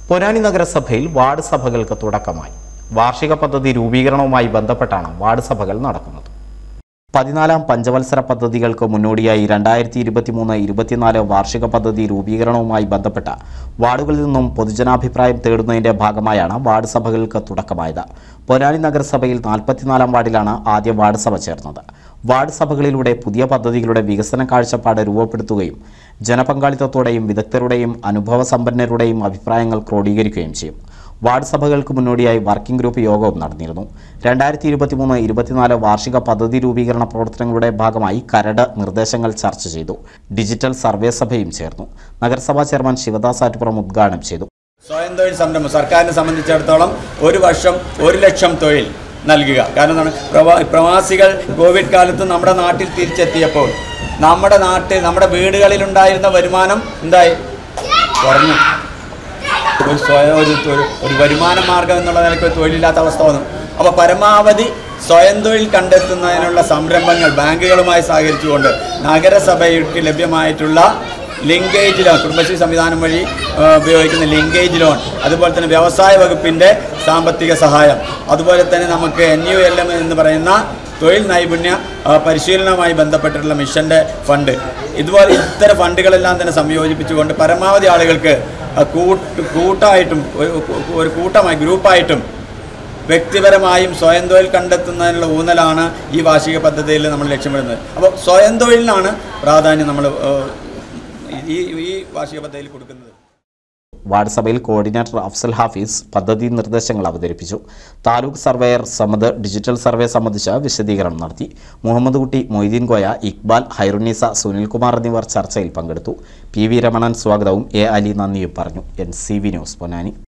പൊന്നാനി നഗരസഭയിൽ വാർഡ് സഭകൾക്ക് തുടക്കമായി വാർഷിക പദ്ധതി രൂപീകരണവുമായി ബന്ധപ്പെട്ടാണ് വാർഡ് സഭകൾ നടക്കുന്നത് പതിനാലാം പഞ്ചവത്സര പദ്ധതികൾക്ക് മുന്നോടിയായി രണ്ടായിരത്തി ഇരുപത്തിമൂന്ന് ഇരുപത്തിനാല് വാർഷിക പദ്ധതി രൂപീകരണവുമായി ബന്ധപ്പെട്ട വാർഡുകളിൽ നിന്നും പൊതുജനാഭിപ്രായം തേടുന്നതിന്റെ ഭാഗമായാണ് വാർഡ് സഭകൾക്ക് തുടക്കമായത് പൊന്നാനി നഗരസഭയിൽ നാൽപ്പത്തിനാലാം വാർഡിലാണ് ആദ്യ വാർഡ് സഭ ചേർന്നത് വാർഡ് സഭകളിലൂടെ പുതിയ പദ്ധതികളുടെ വികസന കാഴ്ചപ്പാട് രൂപപ്പെടുത്തുകയും ജനപങ്കാളിത്തത്തോടെയും വിദഗ്ധരുടെയും അനുഭവ സമ്പന്നരുടെയും അഭിപ്രായങ്ങൾ ക്രോഡീകരിക്കുകയും ചെയ്യും വാർഡ് സഭകൾക്ക് മുന്നോടിയായി വർക്കിംഗ് ഗ്രൂപ്പ് യോഗവും നടന്നിരുന്നു രണ്ടായിരത്തി ഇരുപത്തിമൂന്ന് ഇരുപത്തിനാല് വാർഷിക പദ്ധതി രൂപീകരണ പ്രവർത്തനങ്ങളുടെ ഭാഗമായി കരട് നിർദ്ദേശങ്ങൾ ചർച്ച ചെയ്തു ഡിജിറ്റൽ സർവേ സഭയും ചേർന്നു നഗരസഭാ ചെയർമാൻ ശിവദാസ് ആറ്റുപുറം ഉദ്ഘാടനം ചെയ്തു സ്വയം തൊഴിൽ സംരംഭം സർക്കാരിനെ സംബന്ധിച്ചിടത്തോളം ഒരു വർഷം ഒരു ലക്ഷം തൊഴിൽ നൽകുക കാരണം എന്താണ് പ്രവാ പ്രവാസികൾ കോവിഡ് കാലത്ത് നമ്മുടെ നാട്ടിൽ തിരിച്ചെത്തിയപ്പോൾ നമ്മുടെ നാട്ടിൽ നമ്മുടെ വീടുകളിൽ ഉണ്ടായിരുന്ന വരുമാനം എന്തായി കുറഞ്ഞു ഒരു സ്വയം ഒരു തൊഴിൽ- ഒരു വരുമാന മാർഗം എന്നുള്ള നിലയ്ക്ക് ഒരു തൊഴിലില്ലാത്ത അവസ്ഥ വന്നു അപ്പോൾ പരമാവധി സ്വയം തൊഴിൽ കണ്ടെത്തുന്നതിനുള്ള സംരംഭങ്ങൾ ബാങ്കുകളുമായി സഹകരിച്ചുകൊണ്ട് നഗരസഭയ്ക്ക് ലഭ്യമായിട്ടുള്ള ലിങ്കേജ് ലോൺ കുടുംബശ്രീ സംവിധാനം വഴി ആ, ഉപയോഗിക്കുന്ന ലിങ്കേജ് ലോൺ അതുപോലെ തന്നെ വ്യവസായ വകുപ്പിൻ്റെ സാമ്പത്തിക സഹായം അതുപോലെ തന്നെ നമുക്ക് എൻ യു എൽ എം എന്ന് പറയുന്ന തൊഴിൽ നൈപുണ്യ ആ, പരിശീലനവുമായി ബന്ധപ്പെട്ടിട്ടുള്ള മിഷൻ്റെ ഫണ്ട് ഇതുപോലെ ഇത്തരം ഫണ്ടുകളെല്ലാം തന്നെ സംയോജിപ്പിച്ചുകൊണ്ട് പരമാവധി ആളുകൾക്ക് ആ, കൂട്ട് കൂട്ടായിട്ടും ഒരു ഒരു കൂട്ടമായി ഗ്രൂപ്പായിട്ടും വ്യക്തിപരമായും സ്വയം തൊഴിൽ കണ്ടെത്തുന്നതിനുള്ള ഊന്നലാണ് ഈ വാർഷിക പദ്ധതിയിൽ നമ്മൾ ലക്ഷ്യമിടുന്നത് അപ്പോൾ സ്വയം തൊഴിലിനാണ് പ്രാധാന്യം നമ്മൾ ഏഹ്, ഈ ഈ വാർഷിക പദ്ധതിയിൽ കൊടുക്കുന്നത് വാർഡ് സഭയിൽ കോർഡിനേറ്റർ അഫ്സൽ ഹാഫീസ് പദ്ധതി നിർദ്ദേശങ്ങൾ അവതരിപ്പിച്ചു taluk surveyor Samad digital survey സംബന്ധിച്ച വിശദീകരണം നടത്തി മുഹമ്മദ് കുട്ടി മൊയ്തീൻ കോയ ഇക്ബാൽ ഹൈറുന്നീസ സുനിൽകുമാർ എന്നിവർ ചർച്ചയിൽ പങ്കെടുത്തു പി വി രമണൻ സ്വാഗതവും എ അലി നന്ദിയും പറഞ്ഞു N C V news Ponnani